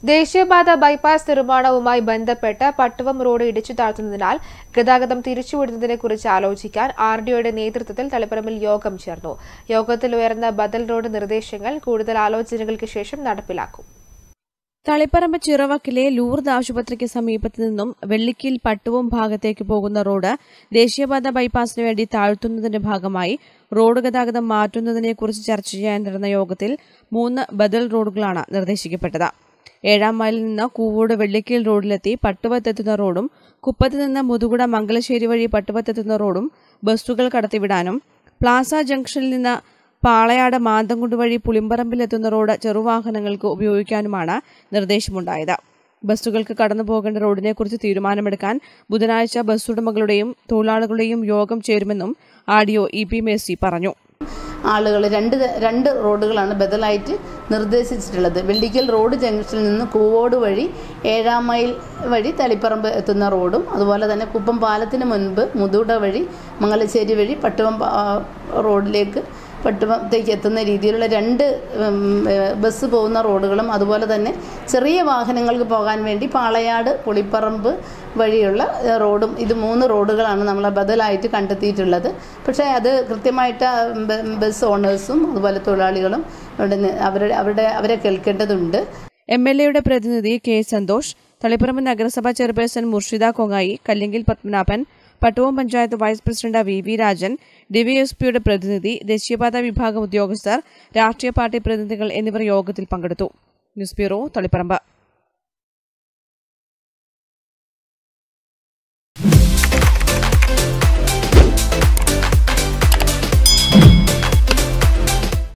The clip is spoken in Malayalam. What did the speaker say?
ദേശീയപാത ബൈപ്പാസ് നിർമ്മാണവുമായി ബന്ധപ്പെട്ട് പട്ടുവം റോഡ് ഇടിച്ചു താഴ്ത്തുന്നതിനാൽ ഗതാഗതം തിരിച്ചുവിടുന്നതിനെക്കുറിച്ച് ആലോചിക്കാൻ ആർ ഡിഒയുടെ നേതൃത്വത്തിൽ തളിപ്പറമ്പിൽ യോഗം ചേർന്നു യോഗത്തിൽ ഉയർന്ന ബദൽ റോഡ് നിർദ്ദേശങ്ങൾ കൂടുതൽ ആലോചനകൾക്ക് ശേഷം നടപ്പിലാക്കും തളിപ്പറമ്പ് ചിറവക്കിലെ ലൂർദ് ആശുപത്രിക്ക് സമീപത്ത് നിന്നും വെള്ളിക്കീൽ പട്ടുവം ഭാഗത്തേക്ക് പോകുന്ന റോഡ് ദേശീയപാത ബൈപ്പാസിന് വേണ്ടി താഴ്ത്തുന്നതിന്റെ ഭാഗമായി റോഡ് ഗതാഗതം മാറ്റുന്നതിനെക്കുറിച്ച് ചർച്ച ചെയ്യാൻ നടന്ന യോഗത്തിൽ മൂന്ന് ബദൽ റോഡുകളാണ് നിർദ്ദേശിക്കപ്പെട്ടത് ഏഴാം മൈലിൽ നിന്ന് കൂവോട് വെള്ളിക്കീൽ റോഡിലെത്തി പട്ടുവത്തെത്തുന്ന റോഡും കുപ്പത്ത് നിന്ന് മുതുകുട മംഗലശ്ശേരി വഴി പട്ടുവത്തെത്തുന്ന റോഡും ബസ്സുകൾ കടത്തിവിടാനും പ്ലാസ ജംഗ്ഷനിൽ നിന്ന് പാളയാട് മാന്തംകുണ്ട് വഴി പുളിമ്പറമ്പിലെത്തുന്ന റോഡ് ചെറുവാഹനങ്ങൾക്ക് ഉപയോഗിക്കാനുമാണ് നിർദ്ദേശമുണ്ടായത് ബസ്സുകൾക്ക് കടന്നു പോകേണ്ട റോഡിനെക്കുറിച്ച് തീരുമാനമെടുക്കാൻ ബുധനാഴ്ച ബസ് ഉടമകളുടെയും തൊഴിലാളികളുടെയും യോഗം ചേരുമെന്നും ആഡിയോ ഇ പി മേസി പറഞ്ഞു ആളുകൾ രണ്ട് ത- രണ്ട് റോഡുകളാണ് ബദലായിട്ട് നിർദ്ദേശിച്ചിട്ടുള്ളത് വെള്ളിക്കൽ റോഡ് ജംഗ്ഷനിൽ നിന്ന് കൂവോട് വഴി ഏഴാം മൈൽ വഴി തളിപ്പറമ്പ് എത്തുന്ന റോഡും അതുപോലെ തന്നെ കുപ്പം പാലത്തിന് മുൻപ് മുതുട വഴി മംഗലശ്ശേരി വഴി പട്ടുവം പാ- റോഡിലേക്ക് പട്ടുവത്തേക്ക് എത്തുന്ന രീതിയിലുള്ള രണ്ട് ഉം, ഏഹ്, ബസ് പോകുന്ന റോഡുകളും അതുപോലെ തന്നെ ചെറിയ വാഹനങ്ങൾക്ക് പോകാൻ വേണ്ടി പാളയാട് പുളിപ്പറമ്പ് വഴിയുള്ള ഏഹ്, റോഡും ഇത് മൂന്ന് റോഡുകളാണ് നമ്മൾ ബദലായിട്ട് കണ്ടെത്തിയിട്ടുള്ളത് പക്ഷേ അത് കൃത്യമായിട്ട് ആ ബ- ബസ് ഓണേഴ്സും അതുപോലെ തൊഴിലാളികളും അവിടെ നി- അവരുടെ അവരുടെ അവരെ കേൾക്കേണ്ടതുണ്ട് എം എൽ എയുടെ പ്രതിനിധി കെ സന്തോഷ് തളിപ്പറമ്പ് നഗരസഭാ chairperson Murshida Kongayi Kallingil Padmanabhan Pattuvam panchayat vice president V V Rajan ഡിവൈഎസ്പിയുടെ പ്രതിനിധി ദേശീയപാത വിഭാഗം ഉദ്യോഗസ്ഥർ രാഷ്ട്രീയ പാർട്ടി പ്രതിനിധികൾ എന്നിവർ യോഗത്തിൽ പങ്കെടുത്തു ന്യൂസ് ബ്യൂറോ തളിപ്പറമ്പ്